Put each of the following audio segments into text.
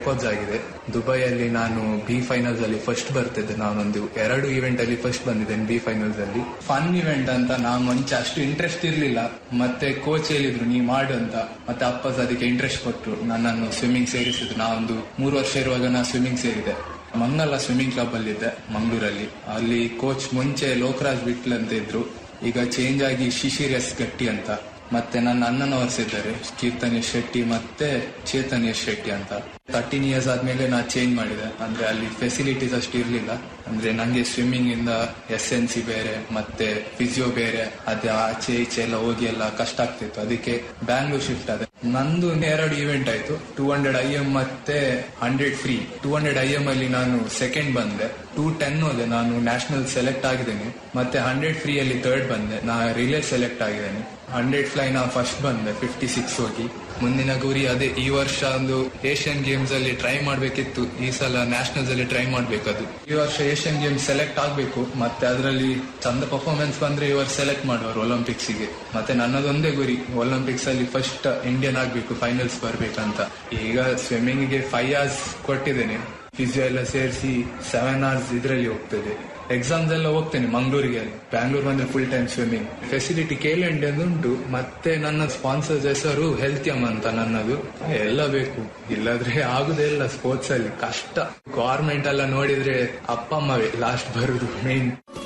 Coach ಆಗಿದೆ ದುಬೈಯಲ್ಲಿ ನಾನು B finals ಅಲ್ಲಿ ಫಸ್ಟ್ ಬರ್ತಿದ್ದೆ ನಾನೊಂದು ಎರಡು ಇವೆಂಟ್ ಅಲ್ಲಿ ಫಸ್ಟ್ ಬಂದಿದ್ದೇನೆ ಬಿ ಫೈನಲ್ಸ್ ಅಲ್ಲಿ ಫನ್ ಇವೆಂಟ್ ಅಂತ ನಾನು ಮುಂಚೆ ಅಷ್ಟು ಇಂಟ್ರೆಸ್ಟ್ ಇರ್ಲಿಲ್ಲ ಮತ್ತೆ ಕೋಚ್ ಹೇಳಿದ್ರು ನೀ ಮಾಡು ಅಂತ ಮತ್ತೆ ಅಪ್ಪಸ್ ಅದಕ್ಕೆ ಇಂಟ್ರೆಸ್ಟ್ ಕೊಟ್ಟರು ನನ್ನನ್ನು ಸ್ವಿಮ್ಮಿಂಗ್ ಸೇರಿಸಿದ್ರು ನಾವೊಂದು ಮೂರು ವರ್ಷ ಇರುವಾಗ ನಾ ಸ್ವಿಮ್ಮಿಂಗ್ ಸೇರಿದೆ ಮಂಗಲ ಸ್ವಿಮ್ಮಿಂಗ್ ಕ್ಲಬ್ ಅಲ್ಲಿ ಇದ್ದೆ ಮಂಗಳೂರಲ್ಲಿ ಅಲ್ಲಿ ಕೋಚ್ ಮುಂಚೆ ಲೋಕರಾಜ್ ಬಿಟ್ಲ್ ಅಂತ ಇದ್ರು ಈಗ ಚೇಂಜ್ ಆಗಿ ಶಿಶಿರ್ ಎಸ್ ಗಟ್ಟಿ ಅಂತ ಮತ್ತೆ ನನ್ನ ಅಣ್ಣನವರ್ಸ್ ಇದ್ದಾರೆ ಕೀರ್ತನ್ ಯಶ್ ಶೆಟ್ಟಿ ಮತ್ತೆ ಚೇತನ್ ಯಶ್ ಶೆಟ್ಟಿ ಅಂತ ತರ್ಟೀನ್ ಇಯರ್ಸ್ ಆದ್ಮೇಲೆ ನಾ ಚೇಂಜ್ ಮಾಡಿದೆ ಅಂದ್ರೆ ಅಲ್ಲಿ ಫೆಸಿಲಿಟೀಸ್ ಅಷ್ಟು ಇರ್ಲಿಲ್ಲ ಅಂದ್ರೆ ನಂಗೆ ಸ್ವಿಮ್ಮಿಂಗ್ ಇಂದ ಎಸ್ ಎನ್ ಸಿ ಬೇರೆ ಮತ್ತೆ ಫಿಸಿಯೋ ಬೇರೆ ಅದೇ ಆಚೆ ಈಚೆ ಎಲ್ಲ ಹೋಗಿ ಎಲ್ಲ ಕಷ್ಟ ಆಗ್ತಿತ್ತು ಅದಕ್ಕೆ ಬ್ಯಾಂಗ್ಳೂರ್ ಶಿಫ್ಟ್ ಆದೆ ನಂದು ಎರಡು ಇವೆಂಟ್ ಆಯ್ತು ಟೂ ಹಂಡ್ರೆಡ್ ಐ ಎಂ ಮತ್ತೆ hundred free two hundred I M ಅಲ್ಲಿ ನಾನು ಸೆಕೆಂಡ್ ಬಂದೆ ಟೂ ಟೆನ್ ಹೋದೆ ನಾನು ನ್ಯಾಷನಲ್ ಸೆಲೆಕ್ಟ್ ಆಗಿದ್ದೇನೆ ಮತ್ತೆ ಹಂಡ್ರೆಡ್ ಫ್ರೀ ಅಲ್ಲಿ ಥರ್ಡ್ ಬಂದೆ ನಾ ರಿಲೇ ಸೆಲೆಕ್ಟ್ ಆಗಿದ್ದೇನೆ ಹಂಡ್ರೆಡ್ ಫ್ಲೈ ನಾ ಫಸ್ಟ್ ಬಂದೆ ಫಿಫ್ಟಿ ಸಿಕ್ಸ್ ಹೋಗಿ ಮುಂದಿನ ಗುರಿ ಅದೇ ಈ ವರ್ಷ ಒಂದು ಏಷ್ಯನ್ ಗೇಮ್ಸ್ ಅಲ್ಲಿ ಟ್ರೈ ಮಾಡ್ಬೇಕಿತ್ತು ಈ ಸಲ ನ್ಯಾಷನಲ್ಸ್ ಅಲ್ಲಿ ಟ್ರೈ ಮಾಡ್ಬೇಕದು ಈ ವರ್ಷ ಏಷ್ಯನ್ ಗೇಮ್ಸ್ ಸೆಲೆಕ್ಟ್ ಆಗ್ಬೇಕು ಮತ್ತೆ ಅದರಲ್ಲಿ ಚಂದ ಪರ್ಫಾರ್ಮೆನ್ಸ್ ಬಂದ್ರೆ ಈ ವರ್ಷ ಸೆಲೆಕ್ಟ್ ಮಾಡುವರು ಒಲಿಂಪಿಕ್ಸ್ ಗೆ ಮತ್ತೆ ನನ್ನದೊಂದೇ ಗುರಿ ಒಲಿಂಪಿಕ್ಸ್ ಅಲ್ಲಿ ಫಸ್ಟ್ ಇಂಡಿಯನ್ ಆಗ್ಬೇಕು ಫೈನಲ್ಸ್ ಬರ್ಬೇಕಂತ ಈಗ ಸ್ವಿಮ್ಮಿಂಗ್ ಗೆ ಫೈವ್ ಅವರ್ಸ್ ಕೊಟ್ಟಿದ್ದೇನೆ ಫಿಸಿಯೋ ಎಲ್ಲ ಸೇರಿಸಿ ಸೆವೆನ್ ಅವರ್ಸ್ ಇದರಲ್ಲಿ ಹೋಗ್ತದೆ ಎಕ್ಸಾಮ್ಸ್ ಎಲ್ಲ ಹೋಗ್ತೇನೆ ಮಂಗಳೂರಿಗೆ ಬ್ಯಾಂಗ್ಳೂರ್ ಬಂದ್ರೆ ಫುಲ್ ಟೈಮ್ ಸ್ವಿಮ್ಮಿಂಗ್ ಫೆಸಿಲಿಟಿ ಕೇಲೆಂಡ್ ಉಂಟು ಮತ್ತೆ ನನ್ನ ಸ್ಪಾನ್ಸರ್ಸ್ ಹೆಸರು ಹೆಲ್ತಿಯಮ್ ಅಂತ ನನ್ನದು ಎಲ್ಲ ಬೇಕು ಇಲ್ಲದ್ರೆ ಆಗುದೇ ಇಲ್ಲ ಸ್ಪೋರ್ಟ್ಸ್ ಅಲ್ಲಿ ಕಷ್ಟ ಗೌರ್ಮೆಂಟ್ ಎಲ್ಲ ನೋಡಿದ್ರೆ ಅಪ್ಪ ಅಮ್ಮವೇ ಲಾಸ್ಟ್ ಬರುದು ಮೇನ್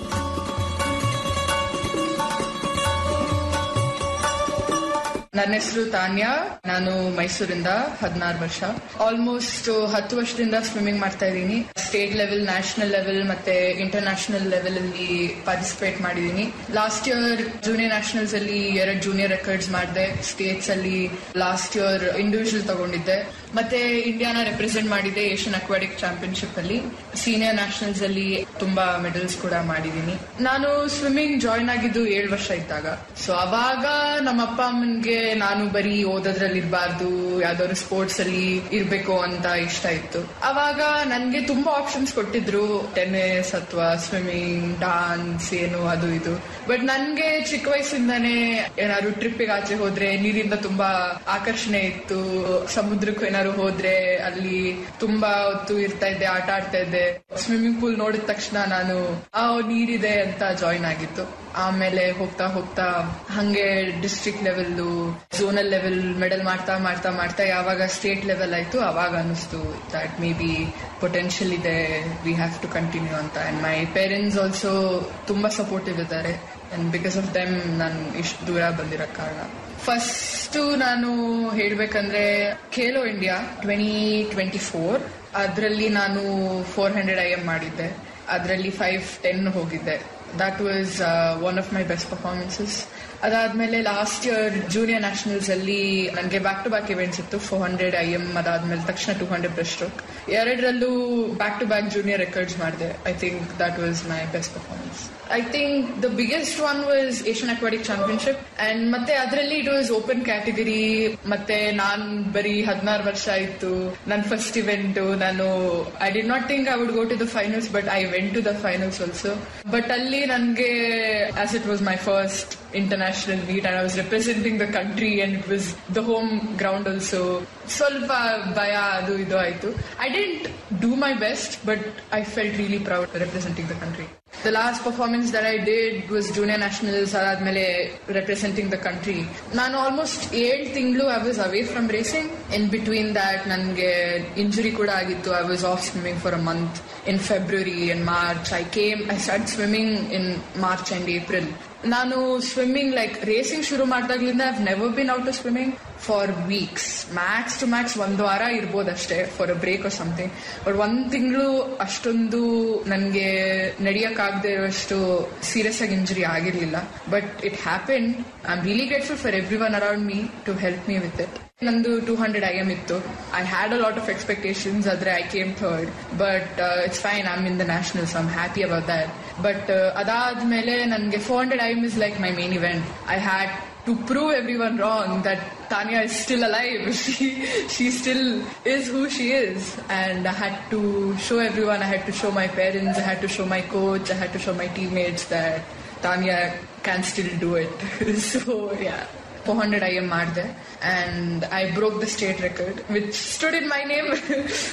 ನನ್ನ ಹೆಸರು ತಾನ್ಯಾ ನಾನು ಮೈಸೂರಿಂದ ಹದಿನಾರು ವರ್ಷ ಆಲ್ಮೋಸ್ಟ್ ಹತ್ತು ವರ್ಷದಿಂದ ಸ್ವಿಮ್ಮಿಂಗ್ ಮಾಡ್ತಾ ಇದ್ದೀನಿ ಸ್ಟೇಟ್ ಲೆವೆಲ್ ನ್ಯಾಷನಲ್ ಲೆವೆಲ್ ಮತ್ತೆ ಇಂಟರ್ನ್ಯಾಷನಲ್ ಲೆವೆಲ್ ಅಲ್ಲಿ ಪಾರ್ಟಿಸಿಪೇಟ್ ಮಾಡಿದ್ದೀನಿ ಲಾಸ್ಟ್ ಇಯರ್ ಜೂನಿಯರ್ ನ್ಯಾಷನಲ್ಸ್ ಅಲ್ಲಿ ಎರಡು ಜೂನಿಯರ್ ರೆಕಾರ್ಡ್ಸ್ ಮಾಡಿದೆ ಸ್ಟೇಟ್ಸ್ ಅಲ್ಲಿ ಲಾಸ್ಟ್ ಇಯರ್ ಇಂಡಿವಿಜುವಲ್ ತಗೊಂಡಿದ್ದೆ ಮತ್ತೆ ಇಂಡಿಯಾನ ರೆಪ್ರೆಸೆಂಟ್ ಮಾಡಿದೆ ಏಷ್ಯನ್ ಅಕ್ವಾಟಿಕ್ ಚಾಂಪಿಯನ್ಶಿಪ್ ಅಲ್ಲಿ ಸೀನಿಯರ್ ನ್ಯಾಷನಲ್ಸ್ ಅಲ್ಲಿ ತುಂಬಾ ಮೆಡಲ್ಸ್ ಕೂಡ ಮಾಡಿದ್ದೀನಿ ನಾನು ಸ್ವಿಮ್ಮಿಂಗ್ ಜಾಯ್ನ್ ಆಗಿದ್ದು ಏಳು ವರ್ಷ ಇದ್ದಾಗ ಸೊ ಅವಾಗ ನಮ್ಮ ಅಪ್ಪ ಅಮ್ಮನ್ಗೆ ನಾನು ಬರೀ ಓದೋದ್ರಲ್ಲಿ ಇರಬಾರ್ದು ಯಾವ್ದಾದ್ರು ಸ್ಪೋರ್ಟ್ಸ್ ಅಲ್ಲಿ ಇರ್ಬೇಕು ಅಂತ ಇಷ್ಟ ಇತ್ತು ಅವಾಗ ನನ್ಗೆ ತುಂಬಾ ಆಪ್ಷನ್ಸ್ ಕೊಟ್ಟಿದ್ರು ಟೆನ್ನಿಸ್ ಅಥವಾ ಸ್ವಿಮ್ಮಿಂಗ್ ಡಾನ್ಸ್ ಏನು ಅದು ಇದು ಬಟ್ ನನ್ಗೆ ಚಿಕ್ಕ ವಯಸ್ಸಿಂದಾನೇ ಏನಾದ್ರು ಟ್ರಿಪ್ಪಿಗೆ ಆಚೆ ಹೋದ್ರೆ ನೀರಿಂದ ತುಂಬಾ ಆಕರ್ಷಣೆ ಇತ್ತು ಸಮುದ್ರಕ್ಕೂ ಏನಾದ್ರು ಹೋದ್ರೆ ಅಲ್ಲಿ ತುಂಬಾ ಹೊತ್ತು ಇರ್ತಾ ಇದ್ದೆ ಆಟ ಆಡ್ತಾ ಇದ್ದೆ ಸ್ವಿಮ್ಮಿಂಗ್ ಪೂಲ್ ನೋಡಿದ ತಕ್ಷಣ ನಾನು ಆ ನೀರಿದೆ ಅಂತ ಜಾಯಿನ್ ಆಗಿತ್ತು ಆಮೇಲೆ ಹೋಗ್ತಾ ಹೋಗ್ತಾ ಹಂಗೆ district level zonal level medal ಮಾಡ್ತಾ ಮಾಡ್ತಾ ಮಾಡ್ತಾ ಯಾವಾಗ ಸ್ಟೇಟ್ ಲೆವೆಲ್ ಆಯ್ತು ಅವಾಗ ಅನಿಸ್ತು ದಟ್ ಮೇ ಬಿ ಪೊಟೆನ್ಷಿಯಲ್ ಇದೆ ವಿ ಹ್ಯಾವ್ ಟು ಕಂಟಿನ್ಯೂ ಅಂತ ಅಂಡ್ ಮೈ ಪೇರೆಂಟ್ಸ್ ಆಲ್ಸೋ ತುಂಬಾ ಸಪೋರ್ಟಿವ್ ಇದ್ದಾರೆ ಅಂಡ್ ಬಿಕಾಸ್ ಆಫ್ ದೆಮ್ ನಾನು ಇಷ್ಟು ದೂರ ಬಂದಿರೋ ಕಾರಣ ಫಸ್ಟ್ ನಾನು ಹೇಳ್ಬೇಕಂದ್ರೆ Khelo India twenty twenty four ಅದರಲ್ಲಿ ನಾನು ಫೋರ್ ಹಂಡ್ರೆಡ್ ಐ ಎಂ ಮಾಡಿದ್ದೆ ಅದರಲ್ಲಿ ಫೈವ್ ಟೆನ್ ಹೋಗಿದ್ದೆ that was one of my best performances ಅದಾದ್ಮೇಲೆ ಲಾಸ್ಟ್ ಇಯರ್ ಜೂನಿಯರ್ ನ್ಯಾಷನಲ್ಸ್ ಅಲ್ಲಿ ನನಗೆ ಬ್ಯಾಕ್ ಟು ಬ್ಯಾಕ್ ಇವೆಂಟ್ಸ್ ಇತ್ತು ಫೋರ್ ಹಂಡ್ರೆಡ್ ಐ ಎಂ ಅದಾದ್ಮೇಲೆ ತಕ್ಷಣ ಟೂ ಹಂಡ್ರೆಡ್ ಬ್ರೆಸ್ಟ್ ಸ್ಟ್ರೋಕ್ ಎರಡರಲ್ಲೂ back to back junior records ಮಾಡಿದೆ I think that was my best performance I think the biggest one was Asian aquatic championship and ಮತ್ತೆ ಅದರಲ್ಲಿ it was open category ಮತ್ತೆ ನಾನ್ ಬರೀ ಹದಿನಾರು ವರ್ಷ ಆಯ್ತು ನನ್ನ ಫಸ್ಟ್ ಇವೆಂಟ್ ನಾನು I did not think I would go to the finals but I went to the finals also but ಅಲ್ಲಿ ನನಗೆ as it was my first international meet and I was representing the country and it was the home ground also ಸ್ವಲ್ಪ ಭಯ ಅದು ಇದು ಆಯ್ತು I didn't do my best but I felt really proud representing the country the last performance that I did was junior nationals ಅದಾದ್ಮೇಲೆ representing the country ನಾನು almost ಏಳು ತಿಂಗಳು I was away from racing in between that ನನಗೆ injury ಕೂಡ ಆಗಿತ್ತು I was off swimming for a month in February in March I came I start swimming in March and April ನಾನು swimming like racing ಶುರು ಮಾಡಿದಾಗ್ಲಿಂದ I've never been out to swimming for weeks max to max ಒಂದು ವಾರ ಇರ್ಬೋದಷ್ಟೇ for a break or something but ಒಂದ್ ತಿಂಗಳು ಅಷ್ಟೊಂದು ನನಗೆ ನಡೆಯಕ್ಕಾಗದೇ ಇರುವಷ್ಟು ಸೀರಿಯಸ್ ಆಗಿ ಇಂಜುರಿ ಆಗಿರ್ಲಿಲ್ಲ but it happen I am really grateful for everyone around me to help me with it ನಂದು ಟೂ ಹಂಡ್ರೆಡ್ ಐ ಎಮ್ ಇತ್ತು I had a lot of expectations ಆದ್ರೆ I came third but it's fine I am in the nationals I am happy about that but ಅದಾದ್ಮೇಲೆ ನನಗೆ four hundred I M is like my main event I had to prove everyone wrong that Tanya is still alive. She she still is who she is, and I had to show everyone. I had to show my parents. I had to show my coach. I had to show my teammates that Tanya can still do it. so yeah. Four hundred I M ಮಾಡಿದೆ and I broke the state record which stood in my name